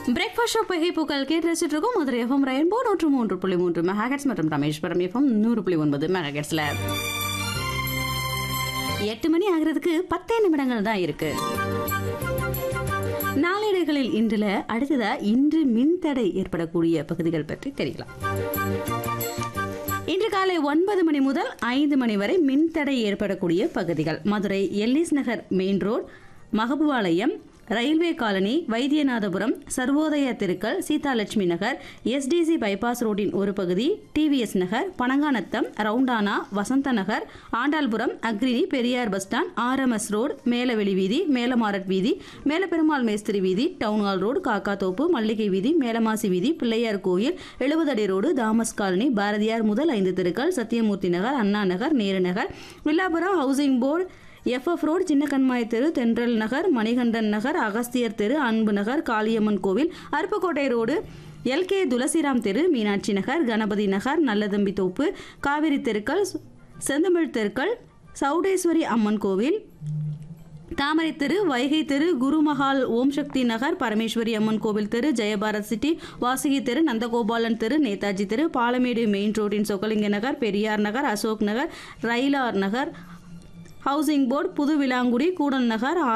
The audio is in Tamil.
பிரேக்ஃபாஸ்ட் ஷோ புகைப்புகள் கேட்டு ரசிச்சுட்டு இருக்கோம் மதுரை எஃப்எம் ரெயின்போ நூற்று மூன்று புள்ளி மூன்று மெகாஹெட்ஸ் மற்றும் ரமேஸ்வரம் எஃப்எம் நூறு புள்ளி ஒன்பது மெகாஹெட்ஸ்ல எட்டு மணி ஆகிறதுக்கு பத்தே நிமிடங்கள் தான் இருக்கு நாளேடுகளில் இன்றுல அடுத்ததா இன்று மின்தடை ஏற்படக்கூடிய பகுதிகள் பற்றி தெரியலாம் இன்று காலை ஒன்பது மணி முதல் ஐந்து மணி வரை மின்தடை ஏற்படக்கூடிய பகுதிகள் மதுரை எல்லிஸ் நகர் மெயின் ரோட் மகபுவாலயம் ரயில்வே காலனி வைத்தியநாதபுரம் சர்வோதய தெருக்கள் சீதாலட்சுமி நகர் எஸ்டிசி பைபாஸ் ரோட்டின் ஒரு பகுதி டிவிஎஸ் நகர் பனங்கானத்தம் ரவுண்டானா வசந்த நகர் ஆண்டாள்புரம் அக்ரினி Periyar bus stand RMS road Melaveli வீதி மேலமாரட் வீதி மேலப்பெருமாள் மேஸ்திரி வீதி டவுன்ஹால் ரோடு காக்காத்தோப்பு மல்லிகை வீதி மேலமாசி வீதி பிள்ளையார் கோயில் எழுபதடி ரோடு தாமஸ் காலனி பாரதியார் முதல் ஐந்து தெருக்கள் Sathyamoorthy Nagar Anna Nagar Nehru Nagar Villapuram housing board FF road சின்ன கண்மாய் தெரு தென்றல் நகர் மணிகண்டன் நகர் அகஸ்தியர் தெரு அன்பு நகர் காளியம்மன் கோவில் அருப்புக்கோட்டை ரோடு எல்கே துளசிராம் தெரு மீனாட்சி நகர் கணபதி நகர் நல்லதம்பி தோப்பு காவிரி தெருக்கள் செந்தமிழ் தெருக்கள் சௌடேஸ்வரி அம்மன் கோவில் தாமரை தெரு வைகை தெரு குருமஹால் ஓம் சக்தி நகர் பரமேஸ்வரி அம்மன் கோவில் தெரு ஜெயபாரத் சிட்டி வாசுகி தெரு நந்தகோபாலன் தெரு நேதாஜி தெரு பாலமேடு மெயின் ரோட்டின் சொக்கலிங்க நகர் பெரியார் நகர் அசோக் நகர் ரயிலார் நகர் ஹவுசிங் போர்டு புது விலாங்குடி கூடல் நகர்